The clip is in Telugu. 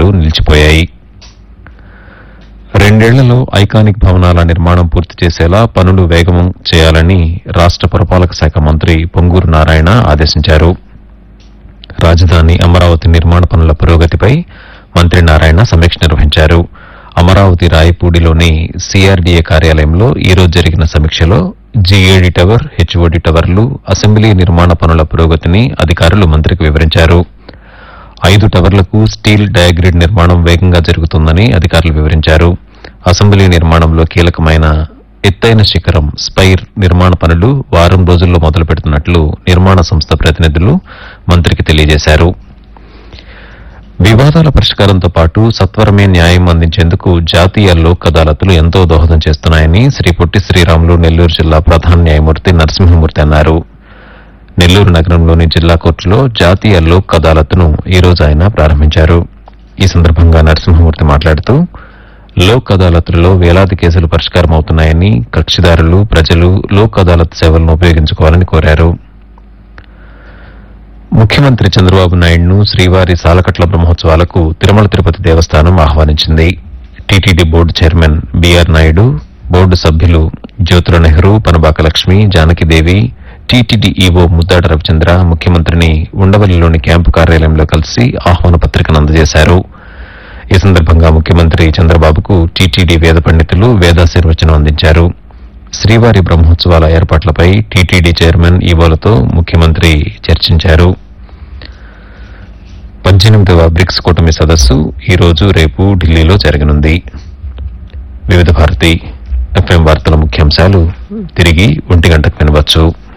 నిలిచిపోయాయి రెండేళ్లలో ఐకానిక్ భవనాల నిర్మాణం పూర్తి చేసేలా పనులు వేగం చేయాలని రాష్ట పురపాలక శాఖ మంత్రి పొంగూరు నారాయణ ఆదేశించారు రాజధాని అమరావతి నిర్మాణ పనుల పురోగతిపై మంత్రి నారాయణ సమీక్ష నిర్వహించారు అమరావతి రాయపూడిలోని సిఆర్డీఏ కార్యాలయంలో ఈ రోజు జరిగిన సమీక్షలో జీఏడీ టవర్ హెచ్ఓడి టవర్లు అసెంబ్లీ నిర్మాణ పనుల పురోగతిని అధికారులు మంత్రికి వివరించారు ఐదు టవర్లకు స్టీల్ డయాగ్రిడ్ నిర్మాణం వేగంగా జరుగుతుందని అధికారులు వివరించారు అసెంబ్లీ నిర్మాణంలో కీలకమైన ఎత్తైన శిఖరం స్పైర్ నిర్మాణ పనులు వారం రోజుల్లో మొదలు పెడుతున్నట్లు నిర్మాణ సంస్థ ప్రతినిధులు మంత్రికి తెలియజేశారు వివాదాల పరిష్కారంతో పాటు సత్వరమే న్యాయం అందించేందుకు జాతీయ లోక్ అదాలతులు ఎంతో దోహదం చేస్తున్నాయని శ్రీ పొట్టి శ్రీరాములు నెల్లూరు జిల్లా ప్రధాన న్యాయమూర్తి నరసింహమూర్తి అన్నారు నెల్లూరు నగరంలోని జిల్లా కోర్టులో జాతీయ లోక్ అదాలత్ను ఈ రోజు ఆయన ప్రారంభించారు ఈ సందర్భంగా నరసింహమూర్తి మాట్లాడుతూ లోక్ అదాలత్లలో వేలాది కేసులు పరిష్కారం అవుతున్నాయని కక్షిదారులు ప్రజలు లోక్ అదాలత్ సేవలను ఉపయోగించుకోవాలని కోరారు ముఖ్యమంత్రి చంద్రబాబు నాయుడును శ్రీవారి సాలకట్ల బ్రహ్మోత్సవాలకు తిరుమల తిరుపతి దేవస్థానం ఆహ్వానించింది TTD board chairman BR Naidu board సభ్యులు జ్యోతుల నెహ్రూ పనబాక లక్ష్మి జానకిదేవి టీటీడీ ఈవో ముద్దాడ రవిచంద్ర ముఖ్యమంత్రిని ఉండవల్లిలోని క్యాంపు కార్యాలయంలో కలిసి ఆహ్వాన పత్రికను అందజేశారు ఈ సందర్భంగా ముఖ్యమంత్రి చంద్రబాబుకు టీటీడీ వేద పండితులు వేదాశీర్వచనం అందించారు శ్రీవారి బ్రహ్మోత్సవాల ఏర్పాట్లపై టీటీడీ చైర్మన్ ఈవోలతో ముఖ్యమంత్రి చర్చించారు పద్దెనిమిదవ బ్రిక్స్ కూటమి సదస్సు ఈ రోజు రేపు ఢిల్లీలో జరగనుంది వివిధ భారతి ఎఫ్ఎం వార్తల ముఖ్యాంశాలు తిరిగి ఒంటి గంటకు వినవచ్చు